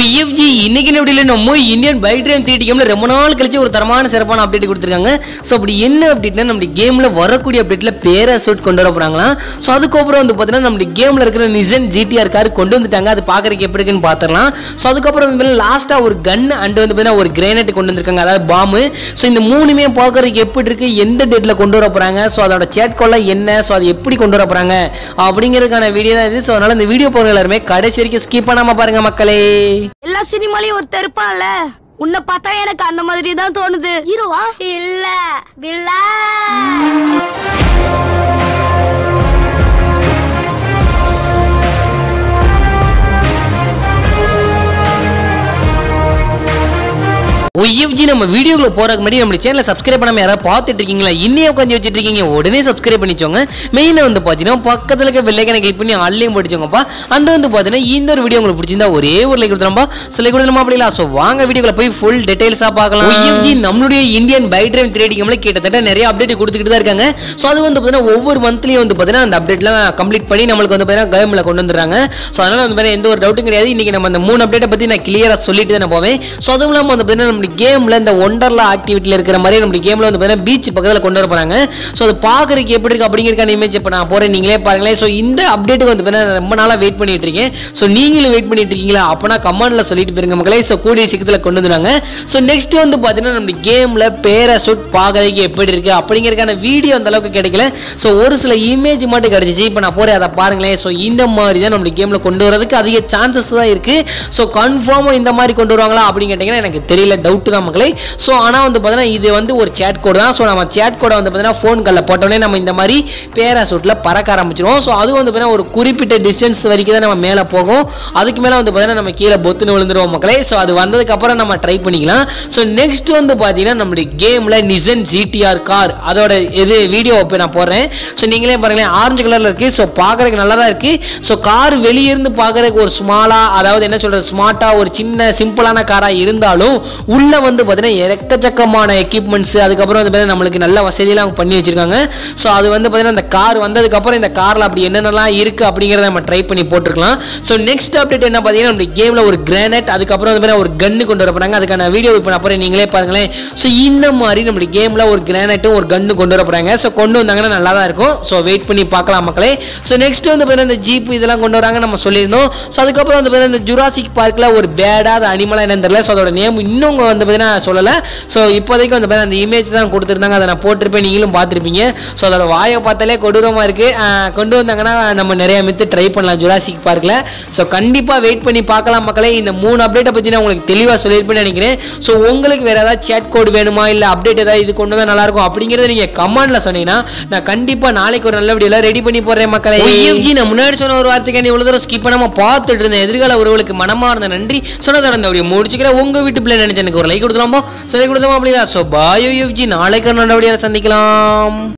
YFG இன்னைக்கு எப்படி நம்ம இந்தியன் பை ட்ரைம் த்ரீ கேம்ல ரொம்ப நாள் கழிச்சு ஒரு தரமான சிறப்பான அப்டேட் கொடுத்துருக்காங்க ஸோ அப்படி என்ன அப்டேட்னா நம்ம கேம்ல வரக்கூடிய அப்டேட்ல பேராசூட் கொண்டு வர போறாங்களாம் ஸோ அதுக்கப்புறம் வந்து பார்த்தீங்கன்னா நம்ம கேம்ல இருக்கிற நிசன் ஜிடிஆர் கார் கொண்டு வந்துட்டாங்க அது பார்க்கறதுக்கு எப்படி இருக்குன்னு பார்த்துடலாம் ஸோ அதுக்கப்புறம் வந்து லாஸ்டா ஒரு கன் அண்ட் வந்து பார்த்தீங்கன்னா ஒரு கிரேனைட் கொண்டு வந்திருக்காங்க அதாவது பாம்பு ஸோ இந்த மூணுமே பார்க்கறதுக்கு எப்படி இருக்கு எந்த டேட்ல கொண்டு வர போறாங்க ஸோ அதோட சேட் கொள்ள என்ன ஸோ அது எப்படி கொண்டு வர போறாங்க அப்படிங்கிறதுக்கான வீடியோ தான் இது ஸோ அதனால இந்த வீடியோ போகிற எல்லாருமே கடைசி வரைக்கும் ஸ்கிப் பண்ணாம பாருங்க மக்களே எல்லா சினிமாலயும் ஒருத்தர் இருப்பான்ல உன்னை பார்த்தா எனக்கு அந்த மாதிரி தான் தோணுது ஹீரோவா இல்ல வில்லா ஒய்எஃப்ஜி நம்ம வீடியோக்குள்ள போறதுக்கு முன்னாடி நம்ம சேனலை சப்ஸ்கிரைப் பண்ணாம யாராவது பார்த்துட்டு இருக்கீங்களா இன்னே உட்காந்து வச்சுட்டு இருக்கீங்க உடனே சப்ஸ்கிரைப் பண்ணிச்சோங்க மெயினாக வந்து பார்த்தீங்கன்னா பக்கத்தில் இருக்க வெள்ளைக்கனை கிளிக் பண்ணி ஆன்லைன் படிச்சோங்கப்பா அந்த வந்து பார்த்தீங்கன்னா இந்த ஒரு வீடியோ உங்களுக்கு பிடிச்சிருந்தா ஒரே ஒரு லைக் கொடுத்துரும்பா சொல்லி கொடுத்துருமா அப்படி இல்லை ஸோ வாங்க வீடியோக்குள்ள போய் ஃபுல் டீடைல்ஸாக பார்க்கலாம் ஒய்எஃப்ஜி நம்மளுடைய இந்தியன் பை ட்ரைவ் த்ரீ கேம்ல கிட்டத்தட்ட நிறைய அப்டேட் கொடுத்துக்கிட்டு தான் இருக்காங்க ஸோ அது வந்து பார்த்தீங்கன்னா ஒவ்வொரு மந்த்லையும் வந்து பார்த்தீங்கன்னா அந்த அப்டேட்லாம் கம்ப்ளீட் பண்ணி நம்மளுக்கு வந்து பார்த்தீங்கன்னா கேமில் கொண்டு வந்துடுறாங்க ஸோ அதனால வந்து பார்த்தீங்கன்னா எந்த ஒரு டவுட்டும் கிடையாது இன்னைக்கு நம்ம அந்த மூணு அப்டேட்டை பற்றி நான் கிளியராக சொல்லிட்டு தான் நான் போவேன் ஸோ அதுவும் இல்லாமல் வந்து பார்த்தீங்கன்னா நம்ம கேமில் இந்த ஒண்டர்லா ஆக்டிவிட்டியில் இருக்கிற மாதிரி நம்ம கேமில் வந்து பார்த்தீங்கன்னா பீச் பக்கத்தில் கொண்டு வர போகிறாங்க ஸோ அது பார்க்குறதுக்கு எப்படி இருக்கு அப்படிங்கிறக்கான இமேஜ் இப்போ நான் போகிறேன் நீங்களே பாருங்களேன் ஸோ இந்த அப்டேட்டுக்கு வந்து பார்த்தீங்கன்னா ரொம்ப நாளாக வெயிட் பண்ணிட்டு இருக்கேன் ஸோ நீங்களும் வெயிட் பண்ணிட்டு இருக்கீங்களா அப்போனா கமெண்ட்ல சொல்லிட்டு போயிருங்க மக்களே ஸோ கூடிய சீக்கிரத்தில் கொண்டு வந்துடுவாங்க ஸோ நெக்ஸ்ட் வந்து பார்த்தீங்கன்னா நம்ம கேமில் பேராசூட் பார்க்கறதுக்கு எப்படி இருக்கு அப்படிங்கிறதுக்கான வீடியோ அந்த அளவுக்கு கிடைக்கல ஸோ ஒரு சில இமேஜ் மட்டும் கிடைச்சிச்சு இப்போ நான் போகிறேன் அதை பாருங்களேன் ஸோ இந்த மாதிரி தான் நம்ம கேமில் கொண்டு வரதுக்கு அதிக சான்சஸ் தான் இருக்கு ஸோ கன்ஃபார்மாக இந்த மாதிரி கொண்டு வருவாங்களா அப்படின்னு கேட்டிங்கன்னா எனக்கு தெரியல டவுட் தான் மக்களே ஸோ ஆனால் வந்து பார்த்தீங்கன்னா இது வந்து ஒரு சேட் கோட் தான் ஸோ நம்ம சேட் கோடை வந்து பார்த்தீங்கன்னா ஃபோன் காலில் போட்டோடனே நம்ம இந்த மாதிரி பேராசூட்டில் பறக்க ஆரம்பிச்சிருவோம் ஸோ அது வந்து பார்த்தீங்கன்னா ஒரு குறிப்பிட்ட டிஸ்டன்ஸ் வரைக்கும் தான் நம்ம மேலே போகும் அதுக்கு மேலே வந்து பார்த்தீங்கன்னா நம்ம கீழே பொத்துன்னு விழுந்துருவோம் மக்களே ஸோ அது வந்ததுக்கப்புறம் நம்ம ட்ரை பண்ணிக்கலாம் ஸோ நெக்ஸ்ட் வந்து பார்த்தீங்கன்னா நம்மளுடைய கேமில் நிசன் ஜிடிஆர் கார் அதோட இது வீடியோ இப்போ நான் போடுறேன் ஸோ நீங்களே பாருங்களேன் ஆரஞ்சு கலரில் இருக்குது ஸோ பார்க்குறதுக்கு நல்லா தான் இருக்குது ஸோ கார் வெளியிருந்து பார்க்குறதுக்கு ஒரு ஸ்மாலாக அதாவது என்ன சொல்கிறது ஸ்மார்ட்டாக ஒரு சின்ன சிம்பிளான காராக இருந்தாலும் உள்ளே வந்து பார்த்தீங்கன்னா எக்கச்சக்கமான எக்யூப்மெண்ட்ஸ் அதுக்கப்புறம் வந்து பார்த்தீங்கன்னா நம்மளுக்கு நல்ல வசதியெல்லாம் அவங்க பண்ணி வச்சிருக்காங்க ஸோ அது வந்து பார்த்தீங்கன்னா இந்த கார் வந்ததுக்கப்புறம் இந்த காரில் அப்படி என்னென்னலாம் இருக்குது அப்படிங்கிறத நம்ம ட்ரை பண்ணி போட்டிருக்கலாம் ஸோ நெக்ஸ்ட் அப்டேட் என்ன பார்த்தீங்கன்னா நம்ம கேமில் ஒரு கிரானைட் அதுக்கப்புறம் வந்து பார்த்தீங்கன்னா ஒரு கன்று கொண்டு வர போகிறாங்க அதுக்கான வீடியோ இப்போ அப்புறம் நீங்களே பாருங்களேன் ஸோ இந்த மாதிரி நம்ம கேமில் ஒரு கிரானைட்டும் ஒரு கன்று கொண்டு வர போகிறாங்க ஸோ கொண்டு வந்தாங்கன்னா நல்லா தான் இருக்கும் ஸோ வெயிட் பண்ணி பார்க்கலாம் மக்களே ஸோ நெக்ஸ்ட் வந்து பார்த்தீங்கன்னா இந்த ஜீப் இதெல்லாம் கொண்டு வராங்க நம்ம சொல்லியிருந்தோம் ஸோ அதுக்கப்புறம் வந்து பார்த்தீங்கன்னா இந்த ஜுராசிக் பார்க்கில் ஒரு பேடாத அனிமலாக என்னன்னு தெரியல ஸோ அதோட நேம் இன்னும் வந்து பார்த்தீங்கன்னா சொல்லலை ஸோ இப்போதைக்கு வந்து பார்த்தீங்கன்னா அந்த இமேஜ் தான் கொடுத்துருந்தாங்க அதை நான் போட்டிருப்பேன் நீங்களும் பார்த்துருப்பீங்க ஸோ அதோட வாயை பார்த்தாலே கொடூரமாக இருக்குது கொண்டு வந்தாங்கன்னா நம்ம நிறைய மித்து ட்ரை பண்ணலாம் ஜுராசிக் பார்க்கில் ஸோ கண்டிப்பாக வெயிட் பண்ணி பார்க்கலாம் மக்களே இந்த மூணு அப்டேட்டை பற்றி நான் உங்களுக்கு தெளிவாக சொல்லியிருப்பேன்னு நினைக்கிறேன் ஸோ உங்களுக்கு வேறு ஏதாவது சேட் கோட் வேணுமா இல்லை அப்டேட் ஏதாவது இது கொண்டு வந்தால் நல்லாயிருக்கும் அப்படிங்கிறத நீங்கள் கமெண்ட்டில் சொன்னீங்கன்னா நான் கண்டிப்பாக நாளைக்கு ஒரு நல்ல வீடியோவில் ரெடி பண்ணி போடுறேன் மக்களே OFG நான் முன்னாடி சொன்ன ஒரு வார்த்தைக்கு இவ்வளோ தூரம் ஸ்கிப் பண்ணாமல் பார்த்துட்டு இருந்தேன் எதிர்கால உறவுகளுக்கு மனமார்ந்த நன்றி சொன்னதோட இந்த வீடியோ முடிச்சுக்கிறேன் உங்கள் வீட்டு பிள்ளை நினைச்சு எனக்கு ஒரு லைக் கொடுத்துலாமோ சொல்லி கொடுத்தோமா அப்படின்னா ஸோ பாயோ யூஎஃப்ஜி நாளைக்கு ஒரு நல்ல வீடியோவில் சந்திக்கலாம்